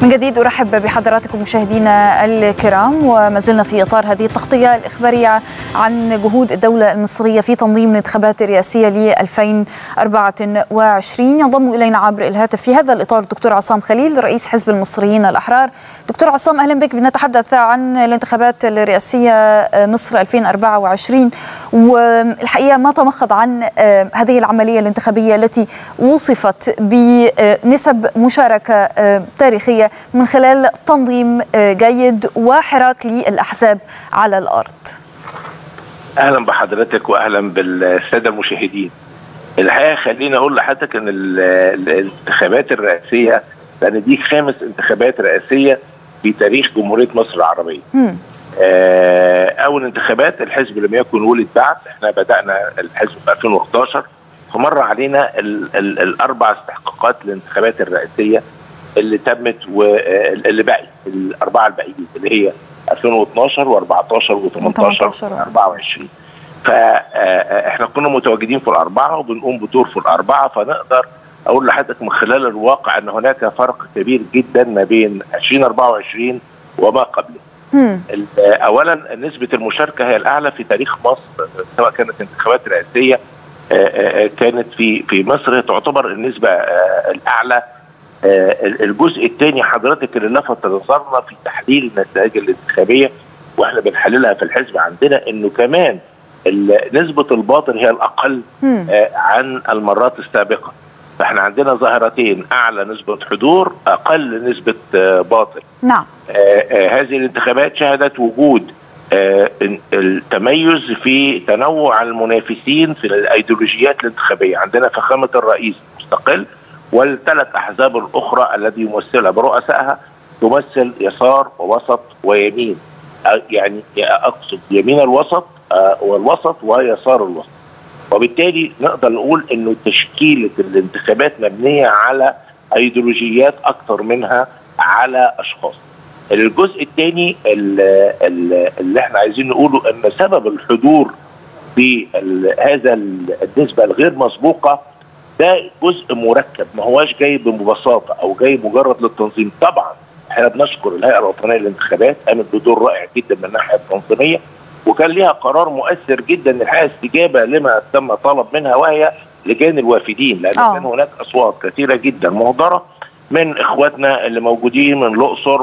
من جديد ارحب بحضراتكم مشاهدينا الكرام وما زلنا في اطار هذه التغطيه الاخباريه عن جهود الدوله المصريه في تنظيم الانتخابات الرئاسيه ل 2024 ينضم الينا عبر الهاتف في هذا الاطار الدكتور عصام خليل رئيس حزب المصريين الاحرار دكتور عصام اهلا بك بنتحدث عن الانتخابات الرئاسيه مصر 2024 والحقيقه ما تمخض عن هذه العمليه الانتخابيه التي وصفت بنسب مشاركه تاريخية من خلال تنظيم جيد وحراك للأحزاب على الأرض أهلا بحضرتك وأهلا بالسادة المشاهدين الحقيقة خليني أقول لحضرتك أن الانتخابات الرئاسية لأن دي خامس انتخابات رئاسية في تاريخ جمهورية مصر العربية أول انتخابات الحزب لم يكن ولد بعد احنا بدأنا الحزب في 2011 فمر علينا ال ال الأربع استحقاقات للانتخابات الرئاسية اللي تمت واللي باقي الاربعه الباقيين اللي هي 2012 و14 و18 و24 فاحنا كنا متواجدين في الاربعه وبنقوم بدور في الاربعه فنقدر اقول لحضرتك من خلال الواقع ان هناك فرق كبير جدا ما بين 2024 وما قبله. اولا نسبه المشاركه هي الاعلى في تاريخ مصر سواء كانت انتخابات رئاسيه كانت في في مصر تعتبر النسبه الاعلى الجزء الثاني حضرتك اللي لفت نظرنا في تحليل النتائج الانتخابيه واحنا بنحللها في الحزب عندنا انه كمان نسبه الباطل هي الاقل عن المرات السابقه فاحنا عندنا ظاهرتين اعلى نسبه حضور اقل نسبه باطل نعم هذه الانتخابات شهدت وجود التميز في تنوع المنافسين في الايديولوجيات الانتخابيه عندنا فخامه الرئيس مستقل والثلاث احزاب الاخرى التي يمثلها برؤسائها تمثل يسار ووسط ويمين يعني اقصد يمين الوسط والوسط ويسار الوسط وبالتالي نقدر نقول انه تشكيله الانتخابات مبنيه على ايديولوجيات اكثر منها على اشخاص الجزء الثاني اللي احنا عايزين نقوله ان سبب الحضور في هذا النسبه الغير مسبوقه ده جزء مركب ما هواش جاي ببساطه او جاي مجرد للتنظيم طبعا احنا بنشكر الهيئه الوطنيه للانتخابات قامت بدور رائع جدا من الناحيه التنظيميه وكان ليها قرار مؤثر جدا الحقيقه استجابه لما تم طلب منها وهي لجان الوافدين لان أوه. كان هناك اصوات كثيره جدا مهدره من اخواتنا اللي موجودين من الاقصر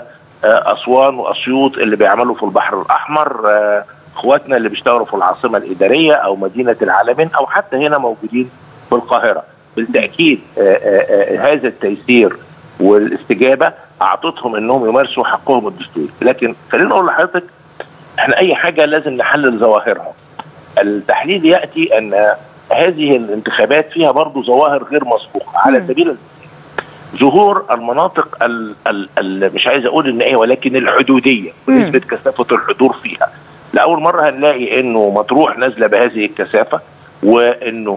واسوان واسيوط اللي بيعملوا في البحر الاحمر اخواتنا اللي بيشتغلوا في العاصمه الاداريه او مدينه العالمين او حتى هنا موجودين في القاهره بالتاكيد آآ آآ هذا التيسير والاستجابه اعطتهم انهم يمارسوا حقهم الدستوري لكن خلينا نقول لحضرتك احنا اي حاجه لازم نحلل ظواهرها التحليل ياتي ان هذه الانتخابات فيها برضه ظواهر غير مسبوقه على سبيل ظهور المناطق ال ال ال مش عايز اقول النهائيه ولكن الحدوديه ونسبه كثافه الحضور فيها لاول مره هنلاقي انه مطروح نازله بهذه الكثافه وانه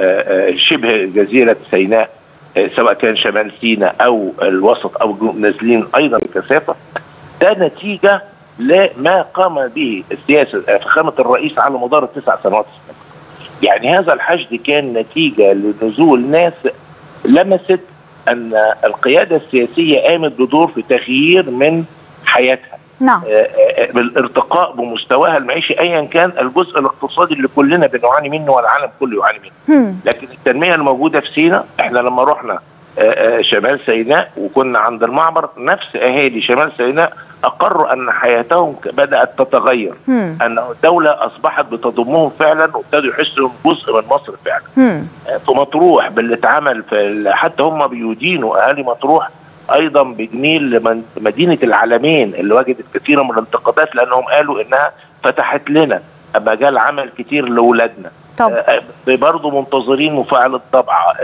شبه جزيره سيناء سواء كان شمال سيناء او الوسط او نازلين ايضا بكثافه ده نتيجه لما قام به السياسه فخامه الرئيس على مدار التسع سنوات السابقه. يعني هذا الحشد كان نتيجه لنزول ناس لمست ان القياده السياسيه قامت بدور في تغيير من حياتها. نعم بالارتقاء بمستواها المعيشي ايا كان الجزء الاقتصادي اللي كلنا بنعاني منه والعالم كله يعاني منه لكن التنميه الموجوده في سيناء احنا لما رحنا شمال سيناء وكنا عند المعبر نفس اهالي شمال سيناء اقروا ان حياتهم بدات تتغير مم. ان الدوله اصبحت بتضمهم فعلا وابتدوا يحسوا جزء من مصر فعلا مم. في مطروح باللي اتعمل في حتى هم بيدينوا اهالي مطروح ايضا بجميل لمدينه العالمين اللي وجدت كثيرا من الانتقادات لانهم قالوا انها فتحت لنا مجال عمل كتير لاولادنا طب برضه منتظرين مفاعل الطبعه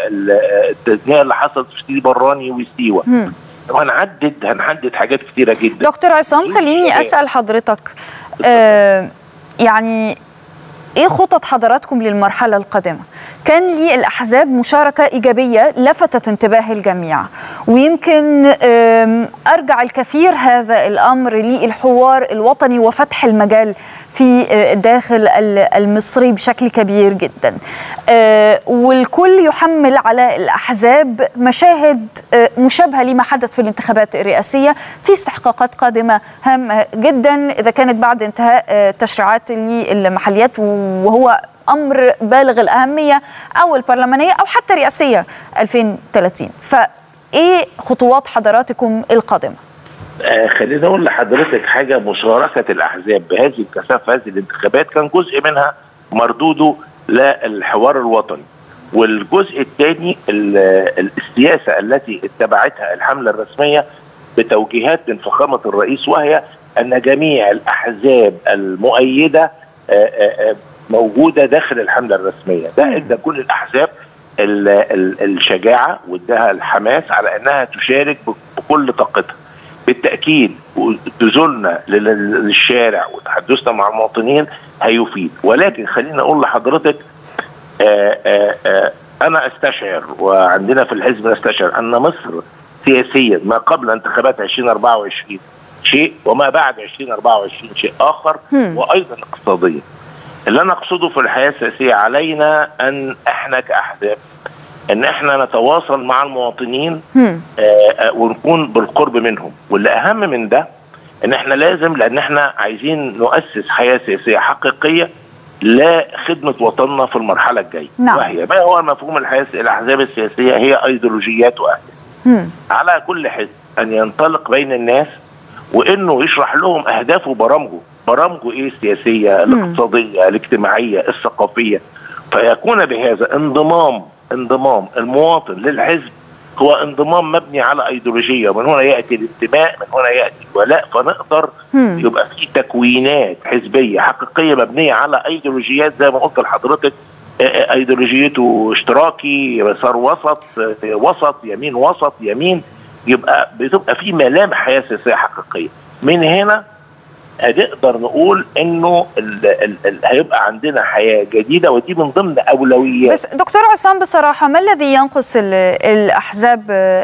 التجميع اللي حصلت في سيدي براني وسيوه مم. وهنعدد هنحدد حاجات كتيره جدا دكتور عصام خليني اسال حضرتك آه يعني ايه خطط حضراتكم للمرحله القادمه كان للاحزاب مشاركه ايجابيه لفتت انتباه الجميع ويمكن ارجع الكثير هذا الامر للحوار الوطني وفتح المجال في الداخل المصري بشكل كبير جدا والكل يحمل على الاحزاب مشاهد مشابهه لما حدث في الانتخابات الرئاسيه في استحقاقات قادمه هامه جدا اذا كانت بعد انتهاء تشريعات للمحليات وهو امر بالغ الاهميه او البرلمانيه او حتى رئاسيه 2030 فايه خطوات حضراتكم القادمه آه خليني اقول لحضرتك حاجه مشاركه الاحزاب بهذه الكثافه هذه الانتخابات كان جزء منها مردوده للحوار الوطني والجزء الثاني السياسه التي اتبعتها الحمله الرسميه بتوجيهات من فخامه الرئيس وهي ان جميع الاحزاب المؤيده آآ آآ موجوده داخل الحمله الرسميه ده ادى كل الاحزاب ال ال الشجاعه واداها الحماس على انها تشارك بكل طاقتها بالتاكيد نزولنا للشارع وتحدثنا مع المواطنين هيفيد ولكن خليني اقول لحضرتك آآ آآ انا استشعر وعندنا في الحزب نستشعر ان مصر سياسيا ما قبل انتخابات 2024 شيء وما بعد 2024 شيء اخر م. وايضا اقتصاديا اللي انا اقصده في الحياه السياسيه علينا ان احنا كاحزاب ان احنا نتواصل مع المواطنين آه ونكون بالقرب منهم واللي اهم من ده ان احنا لازم لان احنا عايزين نؤسس حياه سياسيه حقيقيه لخدمه وطننا في المرحله الجايه نعم. وهي ما هو مفهوم الحياه الاحزاب السياسيه هي ايديولوجيات واهداف على كل حزب ان ينطلق بين الناس وانه يشرح لهم اهدافه وبرامجه برامجه ايه السياسيه الاقتصاديه الاجتماعيه الثقافيه فيكون بهذا انضمام انضمام المواطن للحزب هو انضمام مبني على ايديولوجيه ومن هنا ياتي الانتماء من هنا ياتي الولاء فنقدر مم. يبقى في تكوينات حزبيه حقيقيه مبنيه على ايديولوجيات زي ما قلت لحضرتك آه، ايديولوجيته اشتراكي يسار وسط آه، وسط يمين وسط يمين يبقى بتبقى في ملامح حياه سياسيه حقيقيه من هنا هنقدر نقول انه ال ال ال هيبقى عندنا حياه جديده ودي من ضمن اولويات بس دكتور عصام بصراحة ما الذي ينقص ال- الأحزاب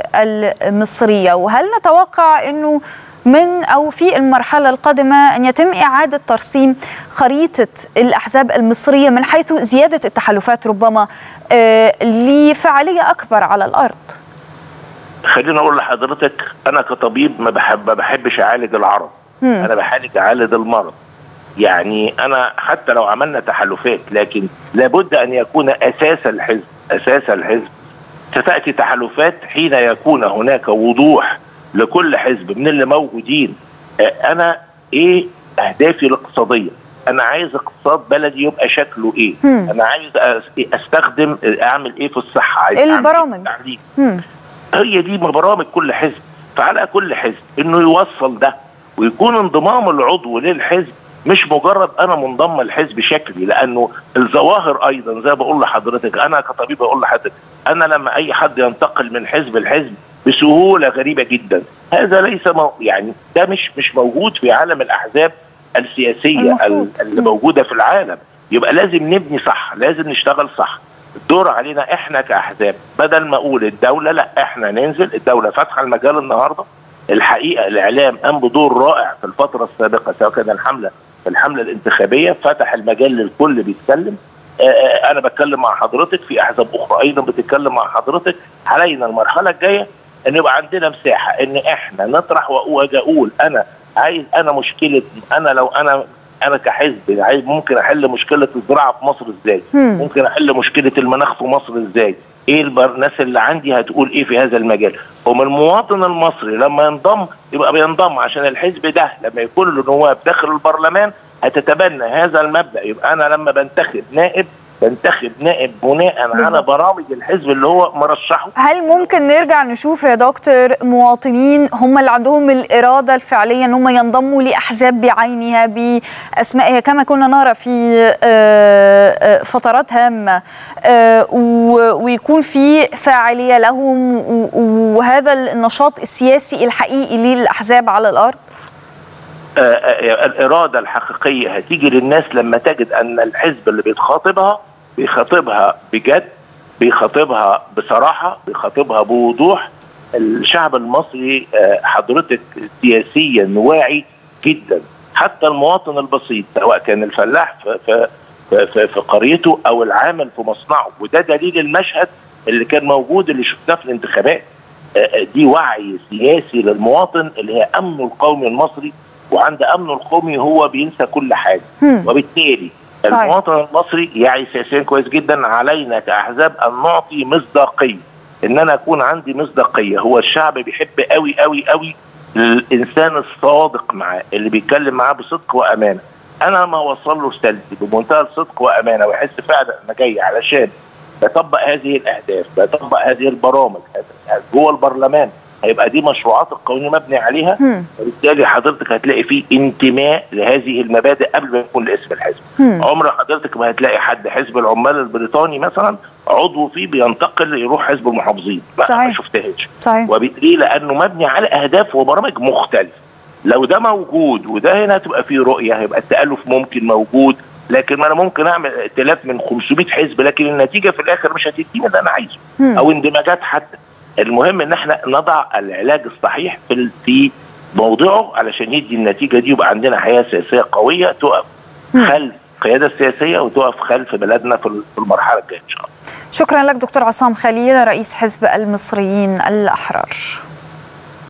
المصرية وهل نتوقع أنه من أو في المرحلة القادمة أن يتم إعادة ترسيم خريطة الأحزاب المصرية من حيث زيادة التحالفات ربما آه، لفعالية أكبر على الأرض خليني اقول لحضرتك انا كطبيب ما بحب ما بحبش اعالج العرض مم. انا بحالج اعالج المرض يعني انا حتى لو عملنا تحالفات لكن لابد ان يكون اساس الحزب اساس الحزب ستاتي تحالفات حين يكون هناك وضوح لكل حزب من اللي موجودين آه، انا ايه اهدافي الاقتصاديه انا عايز اقتصاد بلدي يبقى شكله ايه مم. انا عايز أس- استخدم اعمل ايه في الصحه عايز أعمل إيه في البرامج. التعليم مم. هي دي برامج كل حزب فعلى كل حزب انه يوصل ده ويكون انضمام العضو للحزب مش مجرد انا منضم الحزب شكلي لانه الظواهر ايضا زي ما بقول لحضرتك انا كطبيب بقول لحضرتك انا لما اي حد ينتقل من حزب لحزب بسهوله غريبه جدا هذا ليس مو يعني ده مش مش موجود في عالم الاحزاب السياسيه المفروض. ال- اللي مم. موجوده في العالم يبقى لازم نبني صح لازم نشتغل صح الدور علينا احنا كاحزاب بدل ما اقول الدوله لا احنا ننزل الدوله فاتحه المجال النهارده الحقيقه الاعلام قام بدور رائع في الفتره السابقه سواء كان الحمله الحمله الانتخابيه فتح المجال للكل بيتكلم آه، آه، انا بتكلم مع حضرتك في احزاب اخرى ايضا بتتكلم مع حضرتك علينا المرحله الجايه ان يبقى عندنا مساحه ان احنا نطرح واجي اقول انا عايز انا مشكله انا لو انا انا كحزب عايز ممكن احل مشكله الزراعه في مصر ازاي؟ مم. ممكن احل مشكله المناخ في مصر ازاي؟ ايه البر- الناس اللي عندي هتقول ايه في هذا المجال؟ ومن المواطن المصري لما ينضم يبقى بينضم عشان الحزب ده لما يكون له نواب داخل البرلمان هتتبنى هذا المبدا يبقى انا لما بنتخب نائب بنتخب نائب بناء على بالظبط. برامج الحزب اللي هو مرشحه هل ممكن نرجع نشوف يا دكتور مواطنين هم اللي عندهم الإرادة الفعلية أن هم ينضموا لأحزاب بعينها بأسمائها كما كنا نرى في آه، آه، فترات هامة آه، و- ويكون في فاعلية لهم و- وهذا النشاط السياسي الحقيقي للأحزاب على الأرض؟ الاراده الحقيقيه هتيجي للناس لما تجد ان الحزب اللي بيتخاطبها بيخاطبها بجد بيخاطبها بصراحه بيخاطبها بوضوح الشعب المصري حضرتك سياسيا واعي جدا حتى المواطن البسيط سواء كان الفلاح في في في, في قريته او العامل في مصنعه وده دليل المشهد اللي كان موجود اللي شفناه في الانتخابات دي وعي سياسي للمواطن اللي هي امنه القومي المصري وعند امنه القومي هو بينسى كل حاجه هم. وبالتالي صحيح. المواطن المصري يعي سياسيا كويس جدا علينا كاحزاب ان نعطي مصداقيه ان انا اكون عندي مصداقيه هو الشعب بيحب قوي قوي قوي الانسان الصادق معاه اللي بيتكلم معاه بصدق وامانه انا ما اوصل له رسالتي بمنتهى الصدق وامانه ويحس فعلا انا جاي علشان بطبق هذه الاهداف بطبق هذه البرامج جوه البرلمان هيبقى دي مشروعات القانون مبني عليها وبالتالي حضرتك هتلاقي فيه انتماء لهذه المبادئ قبل ما يكون لاسم الحزب عمر حضرتك ما هتلاقي حد حزب العمال البريطاني مثلا عضو فيه بينتقل يروح حزب المحافظين صحيح. ما شفتهاش صحيح. وبالتالي لانه مبني على اهداف وبرامج مختلفه لو ده موجود وده هنا هتبقى فيه رؤيه هيبقى التالف ممكن موجود لكن انا ممكن اعمل ائتلاف من 500 حزب لكن النتيجه في الاخر مش هتديني اللي انا عايزه مم. او اندماجات حتى المهم ان احنا نضع العلاج الصحيح في في موضعه علشان يدي النتيجه دي يبقى عندنا حياه سياسيه قويه تقف مم. خلف القياده السياسيه وتقف خلف بلدنا في المرحله الجايه ان شاء الله شكرا لك دكتور عصام خليل رئيس حزب المصريين الاحرار